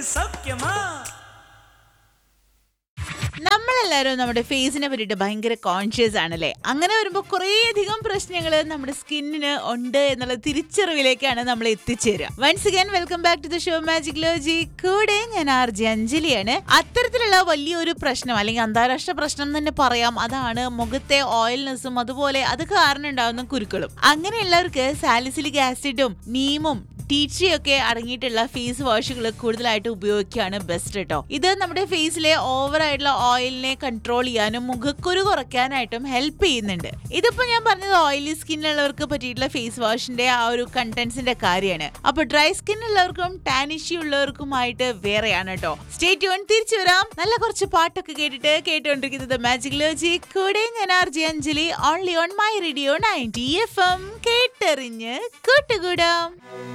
സൗഖ്യമാ നമ്മളെല്ലാവരും നമ്മുടെ ഫേസിനെ പറ്റിയിട്ട് ഭയങ്കര കോൺഷ്യസ് ആണല്ലേ അങ്ങനെ വരുമ്പോൾ കുറേയധികം പ്രശ്നങ്ങൾ നമ്മുടെ സ്കിന്നിന് ഉണ്ട് എന്നുള്ള തിരിച്ചറിവിലേക്കാണ് നമ്മൾ എത്തിച്ചേരുക once again welcome back to the show magicology കൂടെ ഞാൻ ആർ ജെ അഞ്ജലിയാണ് അത്തരത്തിലുള്ള വലിയൊരു പ്രശ്നം അല്ലെങ്കിൽ അന്താരാഷ്ട്ര പ്രശ്നം എന്ന് തന്നെ പറയാം അതാണ് മുഖത്തെ ഓയിൽനെസ്സും അതുപോലെ അത് കാരണം ഉണ്ടാകുന്ന കുരുക്കളും അങ്ങനെയുള്ളവർക്ക് സാലിസിലിക് ആസിഡും നീമും ടീച്ചി ഒക്കെ അടങ്ങിയിട്ടുള്ള ഫേസ് വാഷുകൾ കൂടുതലായിട്ട് ഉപയോഗിക്കുകയാണ് ബെസ്റ്റ് കേട്ടോ ഇത് നമ്മുടെ ഫേസിലെ ഓവർ ആയിട്ടുള്ള ഓയിലിനെ കൺട്രോൾ ചെയ്യാനും മുഖക്കുരു കുറയ്ക്കാനായിട്ടും ഹെൽപ്പ് ചെയ്യുന്നുണ്ട് ഇതിപ്പോ ഞാൻ പറഞ്ഞത് ഓയിലി സ്കിന്നുള്ളവർക്ക് പറ്റിയിട്ടുള്ള ഫേസ് വാഷിന്റെ ആ ഒരു കണ്ടന്റ്സിന്റെ കാര്യമാണ് അപ്പൊ ഡ്രൈ സ്കിൻ ഉള്ളവർക്കും ടാൻ ഇഷ്യൂ ഉള്ളവർക്കുമായിട്ട് വേറെയാണ് കേട്ടോ സ്റ്റേ ട്യൂൺ തിരിച്ചു വരാം നല്ല കുറച്ച് പാട്ടൊക്കെ കേട്ടിട്ട് കേട്ടുകൊണ്ടിരിക്കുന്നത് മാജിക് ലോജി കൂടെ ഞാൻ R G Anjali only on my radio ninety F M കേട്ടെറിഞ്ഞ് കൂട്ടുകൂടാം